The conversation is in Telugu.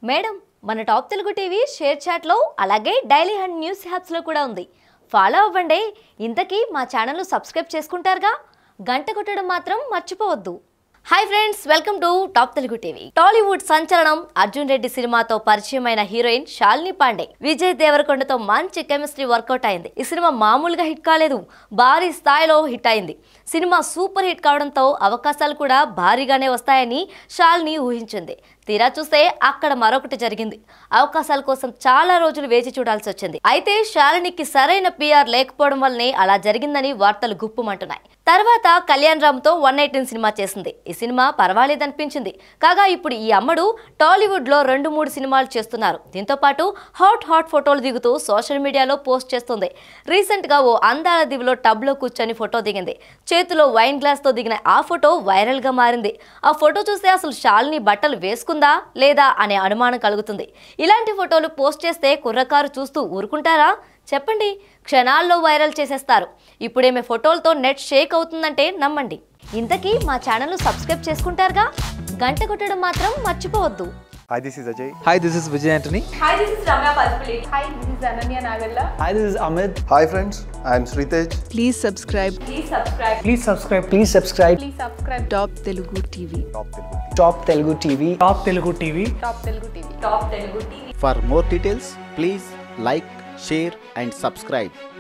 మేడం మన టాప్ తెలుగు టీవీ షేర్ చాట్లో అలాగే డైలీ హండ్ న్యూస్ హ్యాప్స్లో కూడా ఉంది ఫాలో అవ్వండి ఇంతకీ మా ఛానల్ సబ్స్క్రైబ్ చేసుకుంటారుగా గంట కొట్టడం మాత్రం మర్చిపోవద్దు hi friends welcome to top Telugu TV Tollywood సంచలనం అర్జున్ రెడ్డి సినిమాతో పరిచయమైన హీరోయిన్ శాలిని పాండే విజయ్ దేవరకొండతో మంచి కెమిస్ట్రీ వర్కౌట్ అయింది ఈ సినిమా మామూలుగా హిట్ కాలేదు భారీ స్థాయిలో హిట్ అయింది సినిమా సూపర్ హిట్ కావడంతో అవకాశాలు కూడా భారీగానే వస్తాయని శాలిని ఊహించింది తీరా చూస్తే అక్కడ మరొకటి జరిగింది అవకాశాల కోసం చాలా రోజులు వేచి చూడాల్సి వచ్చింది అయితే శాలినికి సరైన పిఆర్ లేకపోవడం వల్లనే అలా జరిగిందని వార్తలు గుప్పుమంటున్నాయి తర్వాత కళ్యాణ్ రామ్ తో వన్ ఎయిటీన్ సినిమా చేసింది ఈ సినిమా పర్వాలేదనిపించింది కాగా ఇప్పుడు ఈ అమ్మడు టాలీవుడ్ లో రెండు మూడు సినిమాలు చేస్తున్నారు దీంతో పాటు హాట్ హాట్ ఫోటోలు దిగుతూ సోషల్ మీడియాలో పోస్ట్ చేస్తుంది రీసెంట్ గా ఓ అందాల దివిలో టబ్ లో కూర్చొని ఫోటో దిగింది చేతిలో వైన్ గ్లాస్ తో దిగిన ఆ ఫోటో వైరల్ గా మారింది ఆ ఫోటో చూస్తే అసలు శాలిని బట్టలు వేసుకుందా లేదా అనే అనుమానం కలుగుతుంది ఇలాంటి ఫోటోలు పోస్ట్ చేస్తే కుర్రకారు చూస్తూ ఊరుకుంటారా చెప్పండి క్షణాల్లో వైరల్ చేసేస్తారు ఇప్పుడేమే ఫోటోలతో నెట్ షేక్ అవుతుందంటే నమ్మండి ఇంతకీ మా ఛానల్ సబ్స్క్రైబ్ చేసుకుంటారుగా గంట కొట్టడం మాత్రం మర్చిపోవద్దు Hi, this is Ajay. Hi, this is Vijay Antony. Hi, this is Ramya Palpulate. Hi, this is Ananya Nagalla. Hi, this is Amit. Hi, friends. I am Sritej. Please subscribe Please subscribe. Please subscribe. Please subscribe. Please subscribe. Top Telugu TV. Top Telugu TV. Top Telugu TV. Top Telugu TV. Top Telugu TV. For more details, please like, share, and subscribe.